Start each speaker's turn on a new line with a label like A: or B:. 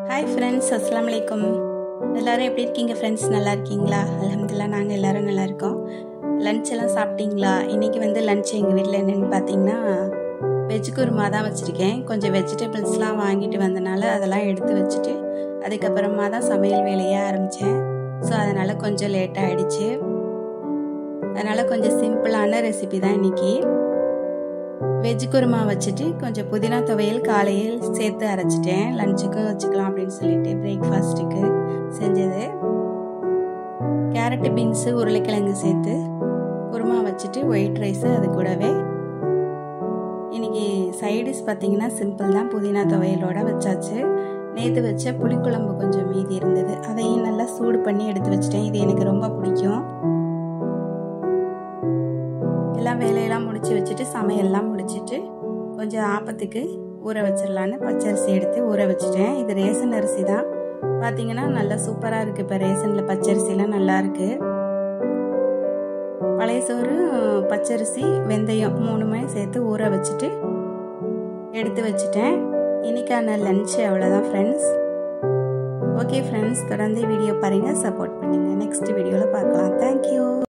A: hi friends அஸ்லாம் வலைக்கம் எல்லோரும் எப்படி இருக்கீங்க ஃப்ரெண்ட்ஸ் நல்லா இருக்கீங்களா அலமதுல்லா நாங்கள் எல்லோரும் நல்லா இருக்கோம் லஞ்ச் எல்லாம் சாப்பிட்டீங்களா இன்றைக்கி வந்து லஞ்ச் எங்கள் வீட்டில் என்னென்னு பார்த்தீங்கன்னா வெஜ் குருமா தான் வச்சுருக்கேன் கொஞ்சம் வெஜிடபிள்ஸ்லாம் வாங்கிட்டு வந்தனால அதெல்லாம் எடுத்து வச்சுட்டு அதுக்கப்புறமா தான் சமையல் வேலையே ஆரம்பித்தேன் ஸோ அதனால் கொஞ்சம் லேட் ஆகிடுச்சு அதனால் கொஞ்சம் சிம்பிளான ரெசிபி தான் இன்றைக்கி வெஜ் குருமா வச்சுட்டு கொஞ்சம் புதினா துவையல் காலையில் சேர்த்து அரைச்சிட்டேன் லஞ்சுக்கும் வச்சுக்கலாம் அப்படின்னு சொல்லிட்டு பிரேக்ஃபாஸ்ட்டுக்கு செஞ்சது கேரட்டு பீன்ஸு உருளைக்கிழங்கு சேர்த்து குருமா வச்சுட்டு ஒயிட் ரைஸு அது கூடவே இன்றைக்கி சைடிஷ் பார்த்திங்கன்னா சிம்பிள் தான் புதினா துவையலோட வச்சாச்சு நேற்று வச்ச புளிக்குழம்பு கொஞ்சம் மீதி இருந்தது அதையும் நல்லா சூடு பண்ணி எடுத்து வச்சிட்டேன் இது எனக்கு ரொம்ப பிடிக்கும் எல்லாம் வேலையெல்லாம் முடிச்சு வச்சுட்டு சமையல்லாம் முடிச்சுட்டு கொஞ்சம் ஆப்பத்துக்கு ஊற வச்சிடலான்னு பச்சரிசி எடுத்து ஊற வச்சுட்டேன் இது ரேசன் அரிசி தான் பார்த்தீங்கன்னா நல்லா சூப்பராக இருக்குது இப்போ ரேசனில் பச்சரிசிலாம் நல்லா இருக்குது பழைய சோறு பச்சரிசி வெந்தயம் மூணுமே சேர்த்து ஊற வச்சுட்டு எடுத்து வச்சுட்டேன் இன்னைக்கான லஞ்சு அவ்வளோதான் ஃப்ரெண்ட்ஸ் ஓகே ஃப்ரெண்ட்ஸ் தொடர்ந்து வீடியோ பாருங்கள் சப்போர்ட் பண்ணுங்கள் நெக்ஸ்ட் வீடியோவில் பார்க்கலாம் தேங்க்யூ